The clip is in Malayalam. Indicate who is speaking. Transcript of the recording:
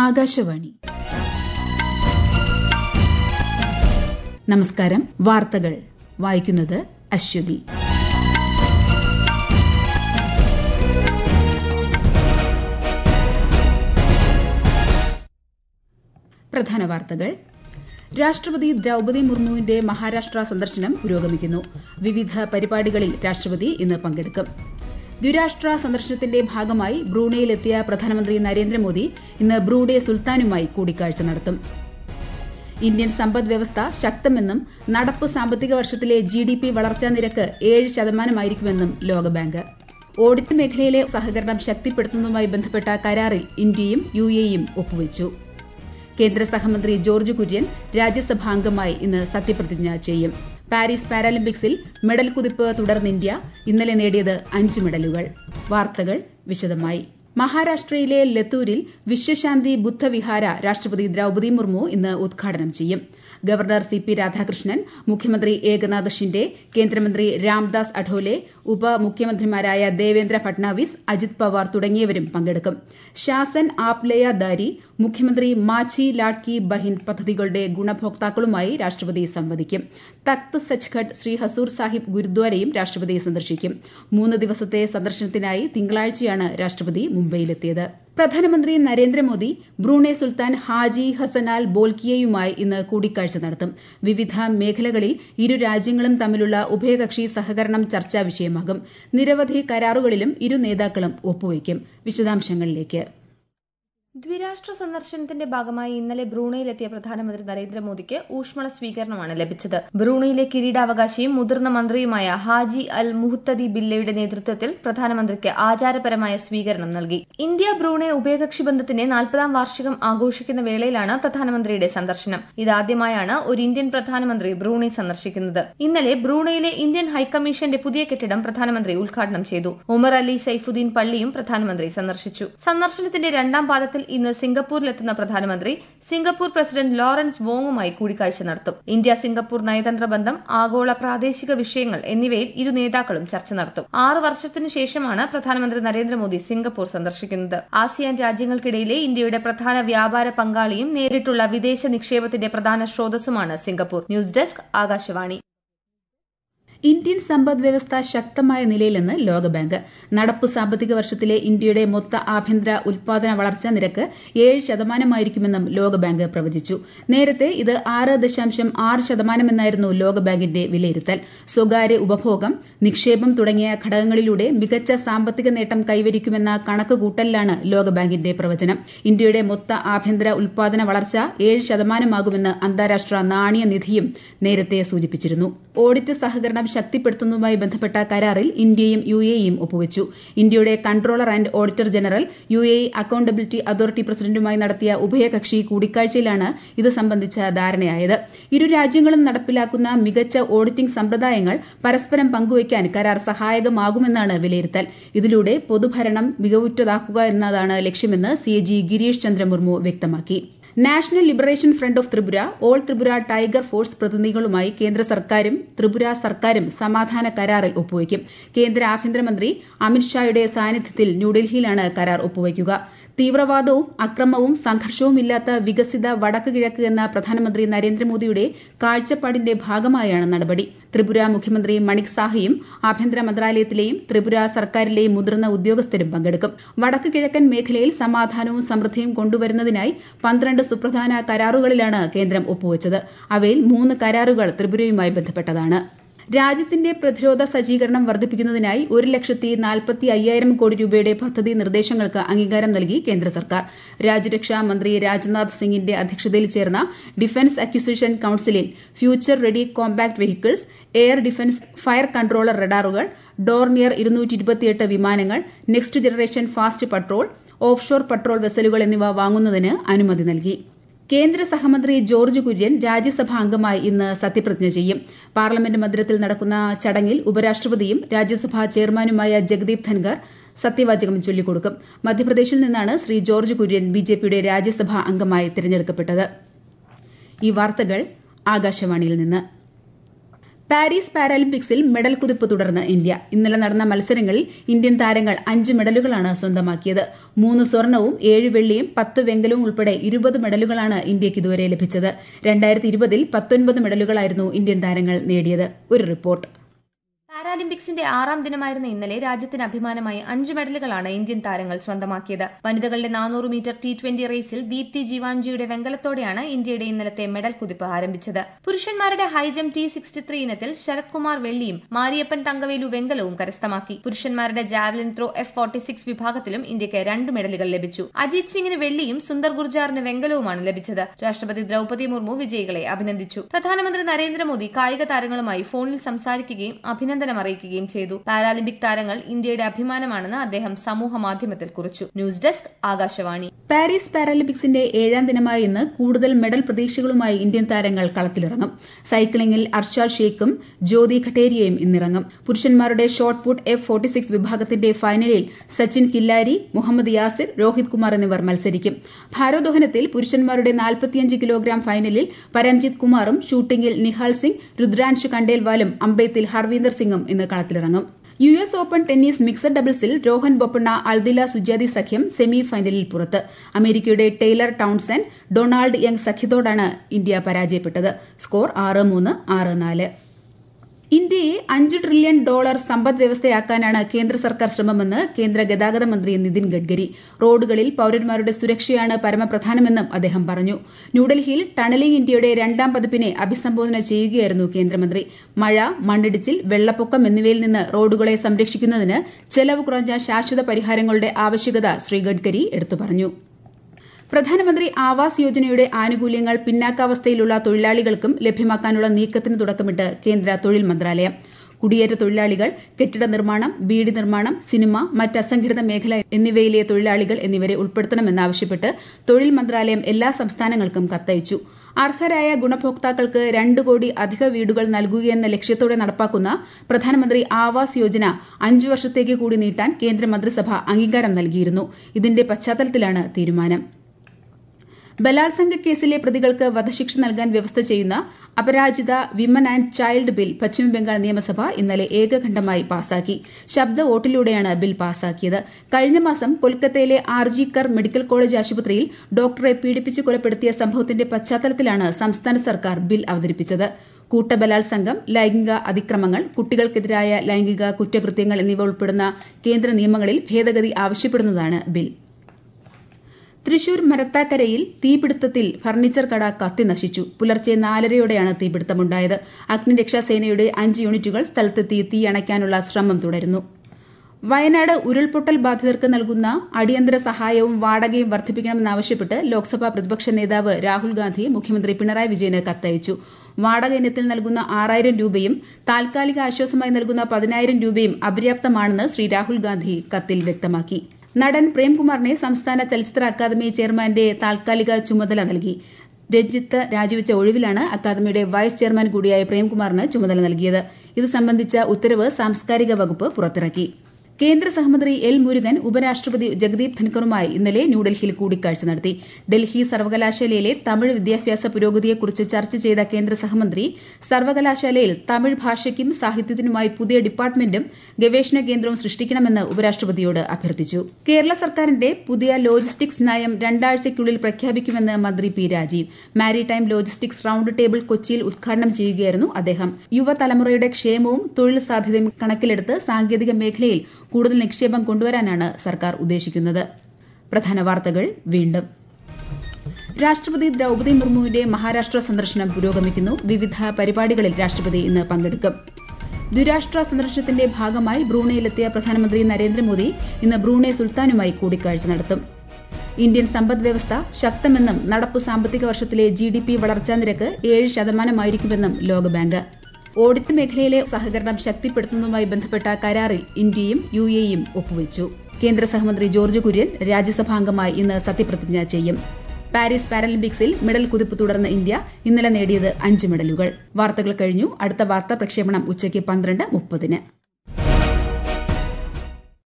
Speaker 1: ആകാശവാണി നമസ്കാരം വാർത്തകൾ വായിക്കുന്നത് അശ്വതി പ്രധാന വാർത്തകൾ രാഷ്ട്രപതി ദ്രൌപതി മുർമുവിന്റെ മഹാരാഷ്ട്ര സന്ദർശനം പുരോഗമിക്കുന്നു വിവിധ പരിപാടികളിൽ രാഷ്ട്രപതി ഇന്ന് പങ്കെടുക്കും ദ്വിരാഷ്ട്ര സന്ദർശനത്തിന്റെ ഭാഗമായി ബ്രൂണയിലെത്തിയ പ്രധാനമന്ത്രി നരേന്ദ്രമോദി ഇന്ന് ബ്രൂഡെ സുൽത്താനുമായി കൂടിക്കാഴ്ച നടത്തും ഇന്ത്യൻ സമ്പദ് വ്യവസ്ഥ ശക്തമെന്നും നടപ്പ് സാമ്പത്തിക വർഷത്തിലെ ജി ഡി പി വളർച്ചാ നിരക്ക് ഏഴ് ശതമാനമായിരിക്കുമെന്നും ലോകബാങ്ക് ഓഡിറ്റ് മേഖലയിലെ സഹകരണം ശക്തിപ്പെടുത്തുന്നതുമായി ബന്ധപ്പെട്ട കരാറിൽ ഇന്ത്യയും യു എയും ഒപ്പുവച്ചു കേന്ദ്ര സഹമന്ത്രി ജോർജ് കുര്യൻ രാജ്യസഭാംഗമായി ഇന്ന് സത്യപ്രതിജ്ഞ ചെയ്യും പാരീസ് പാരാലിമ്പിക്സിൽ മെഡൽ കുതിപ്പ് തുടർന്ന് ഇന്ത്യ ഇന്നലെ നേടിയത് അഞ്ച് മെഡലുകൾ വാർത്തകൾ വിശദമായി മഹാരാഷ്ട്രയിലെ ലത്തൂരിൽ വിശ്വശാന്തി ബുദ്ധവിഹാര രാഷ്ട്രപതി ദ്രൌപതി മുർമു ഇന്ന് ഉദ്ഘാടനം ചെയ്യും ഗവർണർ സി പി രാധാകൃഷ്ണൻ മുഖ്യമന്ത്രി ഏകനാഥ് ഷിൻഡെ കേന്ദ്രമന്ത്രി രാംദാസ് അഠോലെ ഉപമുഖ്യമന്ത്രിമാരായ ദേവേന്ദ്ര ഫട്നാവിസ് അജിത് പവാർ തുടങ്ങിയവരും പങ്കെടുക്കും ശാസൻ ആപ്ലയ ദാരി മുഖ്യമന്ത്രി മാഛി ലാഡ്കി ബഹിൻ പദ്ധതികളുടെ ഗുണഭോക്താക്കളുമായി രാഷ്ട്രപതി സംവദിക്കും തക്ത് സച്ച്ഖട്ട് ശ്രീ ഹസൂർ സാഹിബ് ഗുരുദ്വാരയും രാഷ്ട്രപതി സന്ദർശിക്കും മൂന്ന് ദിവസത്തെ സന്ദർശനത്തിനായി തിങ്കളാഴ്ചയാണ് രാഷ്ട്രപതി മുംബൈയിലെത്തിയത് പ്രധാനമന്ത്രി നരേന്ദ്രമോദി ബ്രൂണെ സുൽത്താൻ ഹാജി ഹസനാൽ ബോൽക്കിയയുമായി ഇന്ന് കൂടിക്കാഴ്ച നടത്തും വിവിധ മേഖലകളിൽ ഇരു രാജ്യങ്ങളും തമ്മിലുള്ള ഉഭയകക്ഷി സഹകരണം ചർച്ചാ വിഷയമാകും നിരവധി കരാറുകളിലും ഇരു നേതാക്കളും ഒപ്പുവയ്ക്കും വിശദാംശങ്ങളിലേക്ക്
Speaker 2: ദ്വിരാഷ്ട്ര സന്ദർശനത്തിന്റെ ഭാഗമായി ഇന്നലെ ബ്രൂണയിലെത്തിയ പ്രധാനമന്ത്രി നരേന്ദ്രമോദിക്ക് ഊഷ്മള സ്വീകരണമാണ് ലഭിച്ചത് ബ്രൂണയിലെ കിരീടാവകാശിയും മുതിർന്ന മന്ത്രിയുമായ ഹാജി അൽ മുഹത്തദി ബില്ലയുടെ നേതൃത്വത്തിൽ പ്രധാനമന്ത്രിക്ക് ആചാരപരമായ സ്വീകരണം നൽകി ഇന്ത്യ ബ്രൂണെ ഉഭയകക്ഷി ബന്ധത്തിന്റെ നാൽപ്പതാം വാർഷികം ആഘോഷിക്കുന്ന വേളയിലാണ് പ്രധാനമന്ത്രിയുടെ സന്ദർശനം ഇതാദ്യമായാണ് ഒരു ഇന്ത്യൻ പ്രധാനമന്ത്രി ബ്രൂണെ സന്ദർശിക്കുന്നത് ഇന്നലെ ബ്രൂണയിലെ ഇന്ത്യൻ ഹൈക്കമ്മീഷന്റെ പുതിയ കെട്ടിടം പ്രധാനമന്ത്രി ഉദ്ഘാടനം ചെയ്തു ഉമർ അലി സൈഫുദ്ദീൻ പള്ളിയും പ്രധാനമന്ത്രി സന്ദർശിച്ചു സന്ദർശനത്തിന്റെ രണ്ടാം പാദത്തിൽ ഇന്ന് സിംഗപ്പൂരിലെത്തുന്ന പ്രധാനമന്ത്രി സിംഗപ്പൂർ പ്രസിഡന്റ് ലോറൻസ് വോങ്ങുമായി കൂടിക്കാഴ്ച നടത്തും ഇന്ത്യ സിംഗപ്പൂർ നയതന്ത്ര ബന്ധം ആഗോള പ്രാദേശിക വിഷയങ്ങൾ എന്നിവയിൽ ഇരു നേതാക്കളും ചർച്ച നടത്തും ആറ് വർഷത്തിനു ശേഷമാണ് പ്രധാനമന്ത്രി നരേന്ദ്രമോദി സിംഗപ്പൂർ സന്ദർശിക്കുന്നത് ആസിയാൻ രാജ്യങ്ങൾക്കിടയിലെ ഇന്ത്യയുടെ പ്രധാന വ്യാപാര പങ്കാളിയും നേരിട്ടുള്ള വിദേശ നിക്ഷേപത്തിന്റെ പ്രധാന സ്രോതസ്സുമാണ് Singapore news desk Akashvani
Speaker 1: Indian സമ്പദ് വ്യവസ്ഥ ശക്തമായ നിലയിലെന്ന് ലോകബാങ്ക് നടപ്പ് സാമ്പത്തിക വർഷത്തിലെ ഇന്ത്യയുടെ മൊത്ത ആഭ്യന്തര ഉൽപാദന വളർച്ചാ നിരക്ക് ഏഴ് ശതമാനമായിരിക്കുമെന്നും ലോകബാങ്ക് പ്രവചിച്ചു നേരത്തെ ഇത് ആറ് ദശാംശം ആറ് ശതമാനമെന്നായിരുന്നു ലോകബാങ്കിന്റെ വിലയിരുത്തൽ സ്വകാര്യ ഉപഭോഗം നിക്ഷേപം തുടങ്ങിയ ഘടകങ്ങളിലൂടെ മികച്ച സാമ്പത്തിക നേട്ടം കൈവരിക്കുമെന്ന കണക്കുകൂട്ടലിലാണ് ലോകബാങ്കിന്റെ പ്രവചനം ഇന്ത്യയുടെ മൊത്ത ആഭ്യന്തര ഉൽപാദന വളർച്ച ഏഴ് ശതമാനമാകുമെന്ന് അന്താരാഷ്ട്ര നാണയനിധിയും നേരത്തെ സൂചിപ്പിച്ചിരുന്നു ഓഡിറ്റ് സഹകരണം ശക്തിപ്പെടുത്തുന്നതുമായി ബന്ധപ്പെട്ട കരാറിൽ ഇന്ത്യയും യു എയും ഒപ്പുവച്ചു ഇന്ത്യയുടെ controller and auditor general U A accountability authority പ്രസിഡന്റുമായി നടത്തിയ ഉഭയകക്ഷി കൂടിക്കാഴ്ചയിലാണ് ഇത് സംബന്ധിച്ച ധാരണയായത് ഇരു രാജ്യങ്ങളും നടപ്പിലാക്കുന്ന മികച്ച ഓഡിറ്റിംഗ് സമ്പ്രദായങ്ങൾ പരസ്പരം പങ്കുവയ്ക്കാൻ കരാർ സഹായകമാകുമെന്നാണ് വിലയിരുത്തൽ ഇതിലൂടെ പൊതുഭരണം മികവുറ്റതാക്കുക എന്നതാണ് ലക്ഷ്യമെന്ന് C A G Girish Chandra Murmu വ്യക്തമാക്കി national liberation front of Tripura all Tripura tiger force പ്രതിനിധികളുമായി കേന്ദ്ര സർക്കാരും ത്രിപുര സർക്കാരും സമാധാന കരാറിൽ ഒപ്പുവയ്ക്കും കേന്ദ്ര ആഭ്യന്തരമന്ത്രി അമിത്ഷായുടെ സാന്നിധ്യത്തിൽ ന്യൂഡൽഹിയിലാണ് കരാർ ഒപ്പുവയ്ക്കുക തീവ്രവാദവും അക്രമവും സംഘർഷവും ഇല്ലാത്ത വികസിത വടക്ക് കിഴക്ക് എന്ന പ്രധാനമന്ത്രി നരേന്ദ്രമോദിയുടെ കാഴ്ചപ്പാടിന്റെ ഭാഗമായാണ് നടപടി ത്രിപുര മുഖ്യമന്ത്രി മണിക് സാഹയും ആഭ്യന്തര മന്ത്രാലയത്തിലെയും ത്രിപുര സർക്കാരിലെയും മുതിർന്ന ഉദ്യോഗസ്ഥരും പങ്കെടുക്കും വടക്ക് കിഴക്കൻ മേഖലയിൽ സമാധാനവും സമൃദ്ധിയും കൊണ്ടുവരുന്നതിനായി പന്ത്രണ്ട് സുപ്രധാന കരാറുകളിലാണ് കേന്ദ്രം ഒപ്പുവച്ചത് അവയിൽ മൂന്ന് കരാറുകൾ ത്രിപുരയുമായി ബന്ധപ്പെട്ടതാണ് രാജ്യത്തിന്റെ പ്രതിരോധ സജ്ജീകരണം വർദ്ധിപ്പിക്കുന്നതിനായി ഒരു ലക്ഷത്തി നാൽപ്പത്തി അയ്യായിരം കോടി രൂപയുടെ പദ്ധതി നിർദ്ദേശങ്ങൾക്ക് അംഗീകാരം നൽകി കേന്ദ്ര സർക്കാർ രാജ്യരക്ഷാ മന്ത്രി രാജ്നാഥ് സിംഗിന്റെ അധ്യക്ഷതയിൽ ചേർന്ന ഡിഫൻസ് അക്വിസിഷൻ കൌൺസിലിൽ future ready compact vehicles air defence fire controller റഡാറുകൾ ഡോർണിയർ ഇരുന്നൂറ്റി വിമാനങ്ങൾ next generation fast patrol offshore patrol വെസലുകൾ എന്നിവ വാങ്ങുന്നതിന് അനുമതി നൽകി കേന്ദ്ര സഹമന്ത്രി ജോർജ് കുര്യൻ രാജ്യസഭാ അംഗമായി ഇന്ന് സത്യപ്രതിജ്ഞ ചെയ്യും പാർലമെന്റ് മന്ദിരത്തിൽ നടക്കുന്ന ചടങ്ങിൽ ഉപരാഷ്ട്രപതിയും രാജ്യസഭാ ചെയർമാനുമായ ജഗദീപ് ധൻഖർ സത്യവാചകം ചൊല്ലിക്കൊടുക്കും മധ്യപ്രദേശിൽ നിന്നാണ് ശ്രീ ജോർജ് കുര്യൻ ബിജെപിയുടെ രാജ്യസഭാ അംഗമായി തിരഞ്ഞെടുക്കപ്പെട്ടത് ഈ വാർത്തകൾ ആകാശവാണിയിൽ നിന്ന് പാരീസ് പാരാലിമ്പിക്സിൽ മെഡൽ കുതിപ്പ് തുടർന്ന് ഇന്ത്യ ഇന്നലെ നടന്ന മത്സരങ്ങളിൽ ഇന്ത്യൻ താരങ്ങൾ അഞ്ച് മെഡലുകളാണ് സ്വന്തമാക്കിയത് മൂന്ന് സ്വർണവും ഏഴ് വെള്ളിയും പത്ത് വെങ്കലവും ഉൾപ്പെടെ ഇരുപത് മെഡലുകളാണ് ഇന്ത്യയ്ക്ക് ഇതുവരെ ലഭിച്ചത് രണ്ടായിരത്തി ഇരുപതിൽ പത്തൊൻപത് മെഡലുകളായിരുന്നു ഇന്ത്യൻ താരങ്ങൾ നേടിയത് ഒരു റിപ്പോർട്ട്
Speaker 2: പാരാലിമ്പിക്സിന്റെ ആറാം ദിനമായിരുന്ന ഇന്നലെ രാജ്യത്തിന് അഭിമാനമായി അഞ്ച് മെഡലുകളാണ് ഇന്ത്യൻ താരങ്ങൾ സ്വന്തമാക്കിയത് വനിതകളുടെ നാനൂറ് മീറ്റർ ടി ട്വന്റി റേസിൽ ദീപ്തി ജീവാൻജിയുടെ വെങ്കലത്തോടെയാണ് ഇന്ത്യയുടെ ഇന്നലത്തെ മെഡൽ കുതിപ്പ് ആരംഭിച്ചത് പുരുഷന്മാരുടെ ഹൈജം ടി സിക്സ്റ്റി ത്രീ ഇനത്തിൽ ശരത് കുമാർ വെള്ളിയും മാരിയപ്പൻ തങ്കവേലു വെങ്കലവും കരസ്ഥമാക്കി പുരുഷന്മാരുടെ javelin throw F forty six വിഭാഗത്തിലും ഇന്ത്യക്ക് രണ്ട് മെഡലുകൾ ലഭിച്ചു അജിത് സിംഗിന് വെള്ളിയും സുന്ദർ ഗുർജാറിന് വെങ്കലവുമാണ് ലഭിച്ചത് രാഷ്ട്രപതി ദ്രൌപതി മുർമു വിജയികളെ അഭിനന്ദിച്ചു പ്രധാനമന്ത്രി നരേന്ദ്രമോദി കായിക താരങ്ങളുമായി ഫോണിൽ സംസാരിക്കുകയും അഭിനന്ദനം അറിയിക്കുകയും ചെയ്തു പാരാലിമ്പിക് താരങ്ങൾ ഇന്ത്യയുടെ അഭിമാനമാണെന്ന് അദ്ദേഹം സമൂഹ മാധ്യമത്തിൽ കുറിച്ചു ന്യൂസ് ഡെസ്ക് ആകാശവാണി
Speaker 1: പാരീസ് പാരാലിമ്പിക്സിന്റെ ഏഴാം ദിനമായ ഇന്ന് കൂടുതൽ മെഡൽ പ്രതീക്ഷകളുമായി ഇന്ത്യൻ താരങ്ങൾ കളത്തിലിറങ്ങും സൈക്ലിംഗിൽ അർഷാദ് ഷെയ്ഖും ജ്യോതി ഖട്ടേരിയയും ഇന്നിറങ്ങും പുരുഷന്മാരുടെ shot put F forty six വിഭാഗത്തിന്റെ ഫൈനലിൽ സച്ചിൻ കില്ലാരി മുഹമ്മദ് യാസിർ രോഹിത് കുമാർ എന്നിവർ മത്സരിക്കും ഭാരോദ്വഹനത്തിൽ പുരുഷന്മാരുടെ നാൽപ്പത്തിയഞ്ച് കിലോഗ്രാം ഫൈനലിൽ പരംജിത് കുമാറും ഷൂട്ടിംഗിൽ നിഹാൽ സിംഗ് രുദ്രാൻഷ് കണ്ടേൽവാലും അമ്പെയ്ത്തിൽ ഹർവീന്ദർ സിംഗും ഇന്ന് കളത്തിലിറങ്ങും U S open tennis mixed ഡബിൾസിൽ രോഹൻ ബൊപ്പണ്ണ അൽദില സുജാതി സഖ്യം സെമി ഫൈനലിൽ പുറത്ത് അമേരിക്കയുടെ ടെയ്ലർ ടൌൺസൺ ഡൊണാൾഡ് യങ് സഖ്യത്തോടാണ് ഇന്ത്യ പരാജയപ്പെട്ടത് സ്കോർ ആറ് മൂന്ന് ആറ് നാല് ഇന്ത്യയെ അഞ്ച് ട്രില്യൺ ഡോളർ സമ്പദ് വ്യവസ്ഥയാക്കാനാണ് കേന്ദ്ര സർക്കാർ ശ്രമമെന്ന് കേന്ദ്ര ഗതാഗത മന്ത്രി നിതിൻ ഗഡ്കരി റോഡുകളിൽ പൌരന്മാരുടെ സുരക്ഷയാണ് പരമപ്രധാനമെന്നും അദ്ദേഹം പറഞ്ഞു ന്യൂഡൽഹിയിൽ ടണലിംഗ് ഇന്ത്യയുടെ രണ്ടാം പതിപ്പിനെ അഭിസംബോധന ചെയ്യുകയായിരുന്നു കേന്ദ്രമന്ത്രി മഴ മണ്ണിടിച്ചിൽ വെള്ളപ്പൊക്കം എന്നിവയിൽ നിന്ന് റോഡുകളെ സംരക്ഷിക്കുന്നതിന് ചെലവ് കുറഞ്ഞ ശാശ്വത പരിഹാരങ്ങളുടെ ആവശ്യകത ശ്രീ ഗഡ്കരി എടുത്തു പറഞ്ഞു പ്രധാനമന്ത്രി ആവാസ് യോജനയുടെ ആനുകൂല്യങ്ങൾ പിന്നാക്കാവസ്ഥയിലുള്ള തൊഴിലാളികൾക്കും ലഭ്യമാക്കാനുള്ള നീക്കത്തിന് തുടക്കമിട്ട് കേന്ദ്ര തൊഴിൽ മന്ത്രാലയം കുടിയേറ്റ തൊഴിലാളികൾ കെട്ടിട നിർമ്മാണം ബീഡി നിർമ്മാണം സിനിമ മറ്റ് അസംഘടിത മേഖല എന്നിവയിലെ തൊഴിലാളികൾ എന്നിവരെ ഉൾപ്പെടുത്തണമെന്നാവശ്യപ്പെട്ട് തൊഴിൽ മന്ത്രാലയം എല്ലാ സംസ്ഥാനങ്ങൾക്കും കത്തയച്ചു അർഹരായ ഗുണഭോക്താക്കൾക്ക് രണ്ട് കോടി അധിക വീടുകൾ നൽകുകയെന്ന ലക്ഷ്യത്തോടെ നടപ്പാക്കുന്ന പ്രധാനമന്ത്രി ആവാസ് യോജന അഞ്ചു വർഷത്തേക്ക് കൂടി നീട്ടാൻ കേന്ദ്രമന്ത്രിസഭ അംഗീകാരം നൽകിയിരുന്നു ഇതിന്റെ പശ്ചാത്തലത്തിലാണ് തീരുമാനം ബലാത്സംഗ കേസിലെ പ്രതികൾക്ക് വധശിക്ഷ നൽകാൻ വ്യവസ്ഥ ചെയ്യുന്ന Aparajita women and child bill Paschim Bangal നിയമസഭ ഇന്നലെ ഏകകണ്ഠമായി പാസാക്കി ശബ്ദ വോട്ടിലൂടെയാണ് ബിൽ പാസാക്കിയത് കഴിഞ്ഞ മാസം കൊൽക്കത്തയിലെ ആർജിക്കർ മെഡിക്കൽ കോളേജ് ആശുപത്രിയിൽ ഡോക്ടറെ പീഡിപ്പിച്ച് കൊലപ്പെടുത്തിയ സംഭവത്തിന്റെ പശ്ചാത്തലത്തിലാണ് സംസ്ഥാന സർക്കാർ ബിൽ അവതരിപ്പിച്ചത് കൂട്ടബലാത്സംഗം ലൈംഗിക അതിക്രമങ്ങൾ കുട്ടികൾക്കെതിരായ ലൈംഗിക കുറ്റകൃത്യങ്ങൾ എന്നിവ ഉൾപ്പെടുന്ന കേന്ദ്ര നിയമങ്ങളിൽ ഭേദഗതി ആവശ്യപ്പെടുന്നതാണ് ബിൽ തൃശൂർ മരത്താക്കരയിൽ തീപിടുത്തത്തിൽ ഫർണിച്ചർ കട കത്തി നശിച്ചു പുലർച്ചെ നാലരയോടെയാണ് തീപിടുത്തമുണ്ടായത് അഗ്നിരക്ഷാസേനയുടെ അഞ്ച് യൂണിറ്റുകൾ സ്ഥലത്തെത്തി തീ അണയ്ക്കാനുള്ള ശ്രമം തുടരുന്നു വയനാട് ഉരുൾപൊട്ടൽ ബാധിതർക്ക് നൽകുന്ന അടിയന്തര സഹായവും വാടകയും വർദ്ധിപ്പിക്കണമെന്നാവശ്യപ്പെട്ട് ലോക്സഭാ പ്രതിപക്ഷ നേതാവ് രാഹുൽ ഗാന്ധി മുഖ്യമന്ത്രി പിണറായി വിജയന് കത്തയച്ചു വാടക ഇനത്തിൽ നൽകുന്ന ആറായിരം രൂപയും താൽക്കാലിക ആശ്വാസമായി നൽകുന്ന പതിനായിരം രൂപയും അപര്യാപ്തമാണെന്ന് ശ്രീ രാഹുൽ ഗാന്ധി കത്തിൽ വ്യക്തമാക്കി നടൻ പ്രേംകുമാറിനെ സംസ്ഥാന ചലച്ചിത്ര അക്കാദമി ചെയർമാന്റെ താൽക്കാലിക ചുമതല നൽകി രഞ്ജിത്ത് രാജിവെച്ച ഒഴിവിലാണ് അക്കാദമിയുടെ വൈസ് ചെയർമാൻ കൂടിയായ പ്രേംകുമാറിന് ചുമതല നൽകിയത് ഇത് സംബന്ധിച്ച ഉത്തരവ് സാംസ്കാരിക വകുപ്പ് പുറത്തിറക്കി കേന്ദ്ര സഹമന്ത്രി എൽ മുരുകൻ ഉപരാഷ്ട്രപതി ജഗദീപ് ധൻഖറുമായി ഇന്നലെ ന്യൂഡൽഹിയിൽ കൂടിക്കാഴ്ച നടത്തി ഡൽഹി സർവകലാശാലയിലെ തമിഴ് വിദ്യാഭ്യാസ പുരോഗതിയെക്കുറിച്ച് ചർച്ച ചെയ്ത കേന്ദ്ര സഹമന്ത്രി സർവകലാശാലയിൽ തമിഴ് ഭാഷയ്ക്കും സാഹിത്യത്തിനുമായി പുതിയ ഡിപ്പാർട്ട്മെന്റും ഗവേഷണ കേന്ദ്രവും സൃഷ്ടിക്കണമെന്ന് ഉപരാഷ്ട്രപതിയോട് അഭ്യർത്ഥിച്ചു കേരള സർക്കാരിന്റെ പുതിയ ലോജിസ്റ്റിക്സ് നയം രണ്ടാഴ്ചയ്ക്കുള്ളിൽ പ്രഖ്യാപിക്കുമെന്ന് മന്ത്രി P Rajeev maritime logistics round table കൊച്ചിയിൽ ഉദ്ഘാടനം ചെയ്യുകയായിരുന്നു അദ്ദേഹം യുവതലമുറയുടെ ക്ഷേമവും തൊഴിൽ സാധ്യതയും കണക്കിലെടുത്ത് സാങ്കേതിക മേഖലയിൽ കൂടുതൽ നിക്ഷേപം കൊണ്ടുവരാനാണ് സർക്കാർ ഉദ്ദേശിക്കുന്നത് പ്രധാന വാർത്തകൾ വീണ്ടും രാഷ്ട്രപതി ദ്രൌപതി മുർമുവിന്റെ മഹാരാഷ്ട്ര സന്ദർശനം പുരോഗമിക്കുന്നു വിവിധ പരിപാടികളിൽ രാഷ്ട്രപതി ഇന്ന് പങ്കെടുക്കും ദ്വിരാഷ്ട്ര സന്ദർശനത്തിന്റെ ഭാഗമായി ബ്രൂണയിലെത്തിയ പ്രധാനമന്ത്രി നരേന്ദ്രമോദി ഇന്ന് ബ്രൂണെ സുൽത്താനുമായി കൂടിക്കാഴ്ച നടത്തും ഇന്ത്യൻ സമ്പദ് വ്യവസ്ഥ ശക്തമെന്നും നടപ്പു സാമ്പത്തിക വർഷത്തിലെ ജി ഡി പി വളർച്ചാ നിരക്ക് ഏഴ് ശതമാനമായിരിക്കുമെന്നും ലോകബാങ്ക് ഓഡിറ്റ് മേഖലയിലെ സഹകരണം ശക്തിപ്പെടുത്തുന്നതുമായി ബന്ധപ്പെട്ട കരാറിൽ ഇന്ത്യയും യു എയും ഒപ്പുവച്ചു കേന്ദ്ര സഹമന്ത്രി ജോർജ് കുര്യൻ രാജ്യസഭാംഗമായി ഇന്ന് സത്യപ്രതിജ്ഞ ചെയ്യും പാരീസ് പാരാലിമ്പിക്സിൽ മെഡൽ കുതിപ്പ് തുടർന്ന് ഇന്ത്യ ഇന്നലെ നേടിയത് അഞ്ച് മെഡലുകൾ വാർത്തകൾ കഴിഞ്ഞു അടുത്ത വാർത്താ പ്രക്ഷേപണം ഉച്ചയ്ക്ക് പന്ത്രണ്ട് മുപ്പതിന്